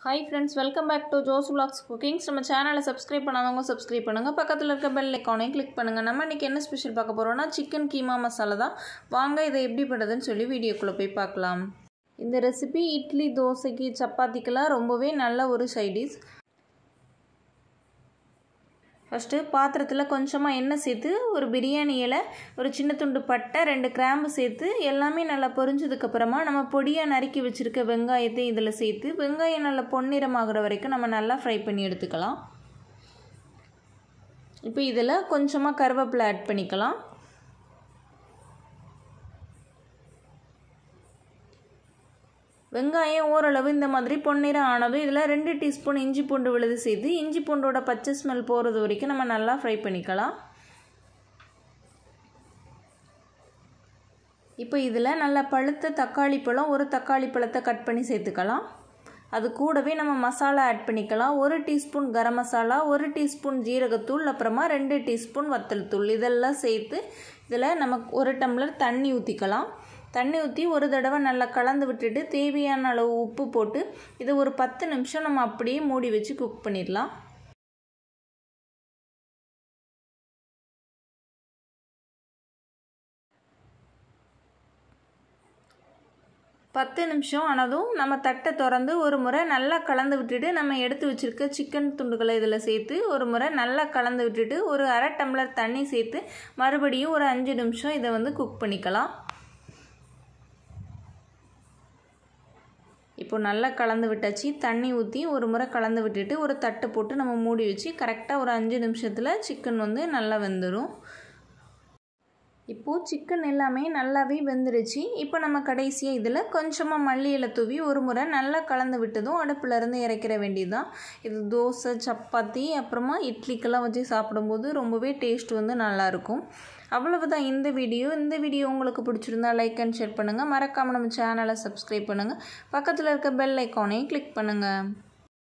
hi friends welcome back to Jo's vlogs cookings நம்ம சேனலை subscribe பண்ணாதவங்க சப்ஸ்கிரைப் பண்ணுங்கள் பக்கத்தில் இருக்க பெல் ஐக்கானையும் கிளிக் பண்ணுங்கள் நம்ம இன்றைக்கி என்ன ஸ்பெஷல் பார்க்க போகிறோம்னா சிக்கன் கீமா மசாலா தான் வாங்க இதை எப்படி பண்ணுறதுன்னு சொல்லி வீடியோக்குள்ளே போய் பார்க்கலாம் இந்த ரெசிபி இட்லி தோசைக்கு சப்பாத்திக்கெல்லாம் ரொம்பவே நல்ல ஒரு சைடிஷ் ஃபஸ்ட்டு பாத்திரத்தில் கொஞ்சமாக எண்ணெய் சேர்த்து ஒரு பிரியாணி இலை ஒரு சின்ன துண்டு பட்டை ரெண்டு கிராம்பு சேர்த்து எல்லாமே நல்லா பொரிஞ்சதுக்கப்புறமா நம்ம பொடியாக நறுக்கி வச்சுருக்க வெங்காயத்தை இதில் சேர்த்து வெங்காயம் நல்லா பொன்னிறமாகிற வரைக்கும் நம்ம நல்லா ஃப்ரை பண்ணி எடுத்துக்கலாம் இப்போ இதில் கொஞ்சமாக கருவேப்பிலை ஆட் பண்ணிக்கலாம் வெங்காயம் ஓரளவு இந்த மாதிரி பொன்னிறம் ஆனதும் இதில் ரெண்டு டீஸ்பூன் இஞ்சி பூண்டு விழுது சேர்த்து இஞ்சி பூண்டோட பச்சை ஸ்மெல் போகிறது வரைக்கும் நம்ம நல்லா ஃப்ரை பண்ணிக்கலாம் இப்போ இதில் நல்லா பழுத்த தக்காளி பழம் ஒரு தக்காளி பழத்தை கட் பண்ணி சேர்த்துக்கலாம் அது கூடவே நம்ம மசாலா ஆட் பண்ணிக்கலாம் ஒரு டீஸ்பூன் கரம் மசாலா ஒரு டீஸ்பூன் ஜீரகத்தூள் அப்புறமா ரெண்டு டீஸ்பூன் வத்தல் தூள் இதெல்லாம் சேர்த்து இதில் நமக்கு ஒரு டம்ளர் தண்ணி ஊற்றிக்கலாம் தண்ணி ஊற்றி ஒரு தடவை நல்லா கலந்து விட்டுட்டு தேவையான அளவு உப்பு போட்டு இது ஒரு பத்து நிமிஷம் நம்ம அப்படியே மூடி வச்சு குக் பண்ணிடலாம் பத்து நிமிஷம் ஆனதும் நம்ம தட்டை திறந்து ஒரு முறை நல்லா கலந்து விட்டுட்டு நம்ம எடுத்து வச்சுருக்க சிக்கன் துண்டுகளை இதில் சேர்த்து ஒரு முறை நல்லா கலந்து விட்டுட்டு ஒரு அரை டம்ளர் தண்ணி சேர்த்து மறுபடியும் ஒரு அஞ்சு நிமிஷம் இதை வந்து குக் பண்ணிக்கலாம் இப்போ நல்லா கலந்து விட்டாச்சு தண்ணி ஊற்றி ஒரு முறை கலந்து விட்டுட்டு ஒரு தட்டு போட்டு நம்ம மூடி வச்சு கரெக்டாக ஒரு அஞ்சு நிமிஷத்தில் சிக்கன் வந்து நல்லா வெந்துடும் இப்போது சிக்கன் எல்லாமே நல்லாவே வெந்துருச்சு இப்போ நம்ம கடைசியாக இதில் கொஞ்சமாக மல்லி இலை தூவி ஒரு முறை நல்லா கலந்து விட்டதும் அடுப்பிலேருந்து இறக்கிற வேண்டியதுதான் இது தோசை சப்பாத்தி அப்புறமா இட்லிக்கெல்லாம் வச்சு சாப்பிடும்போது ரொம்பவே டேஸ்ட் வந்து நல்லாயிருக்கும் அவ்வளவுதான் இந்த வீடியோ இந்த வீடியோ உங்களுக்கு பிடிச்சிருந்தா லைக் அண்ட் ஷேர் பண்ணுங்கள் மறக்காமல் நம்ம சேனலை சப்ஸ்கிரைப் பண்ணுங்கள் பக்கத்தில் இருக்க பெல் ஐக்கானையும் கிளிக் பண்ணுங்கள்